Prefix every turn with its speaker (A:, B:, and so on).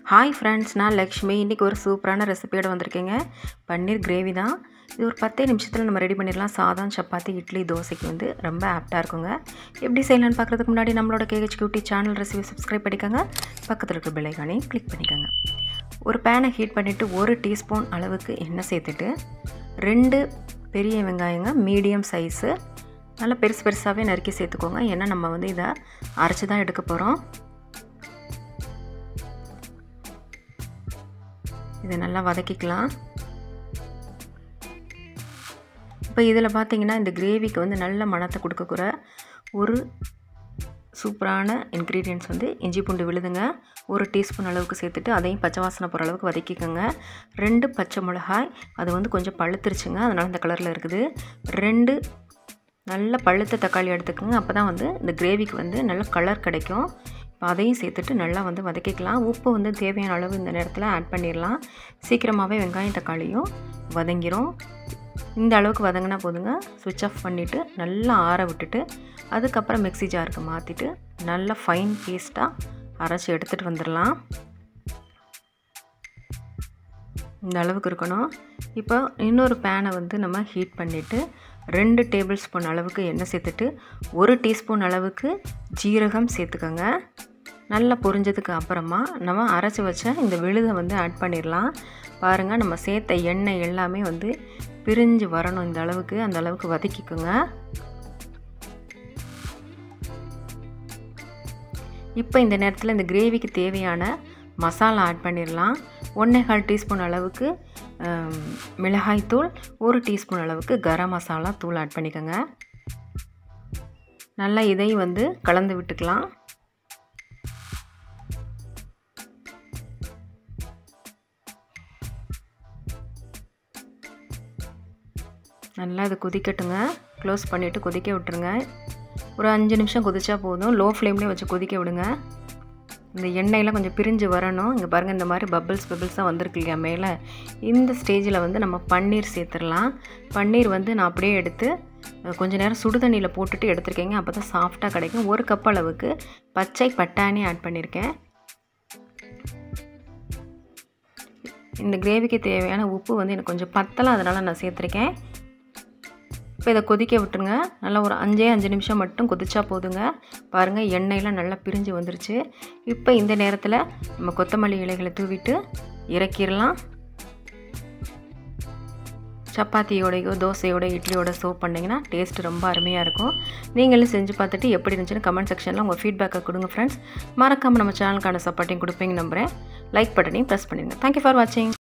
A: hi friends நான் லக்ஷ்மி இன்றைக்கி ஒரு சூப்பரான ரெசிபியோட வந்திருக்கேங்க பன்னீர் கிரேவி தான் இது ஒரு பத்தே நிமிஷத்தில் நம்ம ரெடி பண்ணிடலாம் சாதம் சப்பாத்தி இட்லி தோசைக்கு வந்து ரொம்ப ஆப்டாக இருக்குங்க எப்படி செய்யலாம்னு பார்க்குறதுக்கு முன்னாடி நம்மளோட KH cutie channel recipe subscribe பண்ணிக்கோங்க பக்கத்தில் இருக்க பிள்ளைக்கானே கிளிக் பண்ணிக்கோங்க ஒரு பேனை ஹீட் பண்ணிவிட்டு ஒரு டீஸ்பூன் அளவுக்கு எண்ணெய் சேர்த்துட்டு ரெண்டு பெரிய வெங்காயங்க மீடியம் சைஸு நல்லா பெருசு பெருசாகவே நறுக்கி சேர்த்துக்கோங்க ஏன்னா நம்ம வந்து இதை அரைச்சி தான் எடுக்க போகிறோம் இதை நல்லா வதக்கிக்கலாம் இப்போ இதில் பார்த்தீங்கன்னா இந்த கிரேவிக்கு வந்து நல்ல மணத்தை கொடுக்கக்கூட ஒரு சூப்பரான இன்க்ரீடியன்ட்ஸ் வந்து இஞ்சி பூண்டு விழுதுங்க ஒரு டீஸ்பூன் அளவுக்கு சேர்த்துட்டு அதையும் பச்சை வாசனை போகிற அளவுக்கு வதக்கிக்கோங்க ரெண்டு பச்சை மிளகாய் அது வந்து கொஞ்சம் பழுத்துருச்சுங்க அதனால் இந்த கலரில் இருக்குது ரெண்டு நல்ல பழுத்த தக்காளி எடுத்துக்கோங்க அப்போ தான் வந்து இந்த கிரேவிக்கு வந்து நல்ல கலர் கிடைக்கும் இப்போ அதையும் சேர்த்துட்டு நல்லா வந்து வதக்கிக்கலாம் உப்பு வந்து தேவையான அளவு இந்த நேரத்தில் ஆட் பண்ணிடலாம் சீக்கிரமாகவே வெங்காயம் தக்காளியும் வதங்கிரும் இந்த அளவுக்கு வதங்கினா போதுங்க சுவிட்ச் ஆஃப் பண்ணிவிட்டு நல்லா ஆற விட்டுட்டு அதுக்கப்புறம் மிக்ஸி ஜாருக்கு மாற்றிட்டு நல்லா ஃபைன் பேஸ்ட்டாக அரைச்சி எடுத்துகிட்டு வந்துடலாம் இந்த அளவுக்கு இருக்கணும் இப்போ இன்னொரு பேனை வந்து நம்ம ஹீட் பண்ணிவிட்டு ரெண்டு டேபிள் ஸ்பூன் அளவுக்கு எண்ணெய் சேர்த்துட்டு ஒரு டீஸ்பூன் அளவுக்கு ஜீரகம் சேர்த்துக்கோங்க நல்லா பொரிஞ்சதுக்கு அப்புறமா நம்ம அரைச்சி வச்ச இந்த விழுதை வந்து ஆட் பண்ணிடலாம் பாருங்கள் நம்ம சேர்த்த எண்ணெய் எல்லாமே வந்து பிரிஞ்சு வரணும் இந்த அளவுக்கு அந்த அளவுக்கு வதக்கிக்கோங்க இப்போ இந்த நேரத்தில் இந்த கிரேவிக்கு தேவையான மசாலா ஆட் பண்ணிடலாம் ஒன்றேகால் டீஸ்பூன் அளவுக்கு மிளகாய்த்தூள் ஒரு டீஸ்பூன் அளவுக்கு கரம் மசாலா தூள் ஆட் பண்ணிக்கோங்க நல்லா இதையும் வந்து கலந்து விட்டுக்கலாம் நல்லா இது கொதிக்கட்டுங்க க்ளோஸ் பண்ணிவிட்டு கொதிக்க விட்டுருங்க ஒரு அஞ்சு நிமிஷம் கொதிச்சா போதும் லோ ஃப்ளேம்லேயே வச்சு கொதிக்க விடுங்க இந்த எண்ணெயெலாம் கொஞ்சம் பிரிஞ்சு வரணும் இங்கே பாருங்கள் இந்த மாதிரி பபிள்ஸ் பபிள்ஸாக வந்திருக்கு இல்லையா மேலே இந்த ஸ்டேஜில் வந்து நம்ம பன்னீர் சேர்த்துடலாம் பன்னீர் வந்து நான் அப்படியே எடுத்து கொஞ்சம் நேரம் சுடு தண்ணியில் போட்டுட்டு எடுத்துருக்கேங்க அப்போ தான் சாஃப்டாக கிடைக்கும் ஒரு கப் அளவுக்கு பச்சை பட்டாணி ஆட் பண்ணியிருக்கேன் இந்த கிரேவிக்கு தேவையான உப்பு வந்து எனக்கு கொஞ்சம் பத்தலாம் அதனால் நான் சேர்த்துருக்கேன் இப்போ இதை கொதிக்க விட்டுருங்க நல்லா ஒரு அஞ்சே அஞ்சு நிமிஷம் மட்டும் கொதிச்சா போதுங்க பாருங்கள் எண்ணெயெலாம் நல்லா பிரிஞ்சு வந்துருச்சு இப்போ இந்த நேரத்தில் நம்ம கொத்தமல்லி இலைகளை தூவிட்டு இறக்கிடலாம் சப்பாத்தியோடையோ தோசையோட இட்லியோட சோப் பண்ணிங்கன்னா டேஸ்ட் ரொம்ப அருமையாக இருக்கும் நீங்களும் செஞ்சு பார்த்துட்டு எப்படி இருந்துச்சுன்னு கமெண்ட் செக்ஷனில் உங்கள் ஃபீட்பேக்கை கொடுங்க ஃப்ரெண்ட்ஸ் மறக்காமல் நம்ம சேனலுக்கான சப்போர்ட்டையும் கொடுப்பீங்க நம்புகிறேன் லைக் பட்டனையும் ப்ரெஸ் பண்ணிடுங்க தேங்க்யூ ஃபார் வாட்சிங்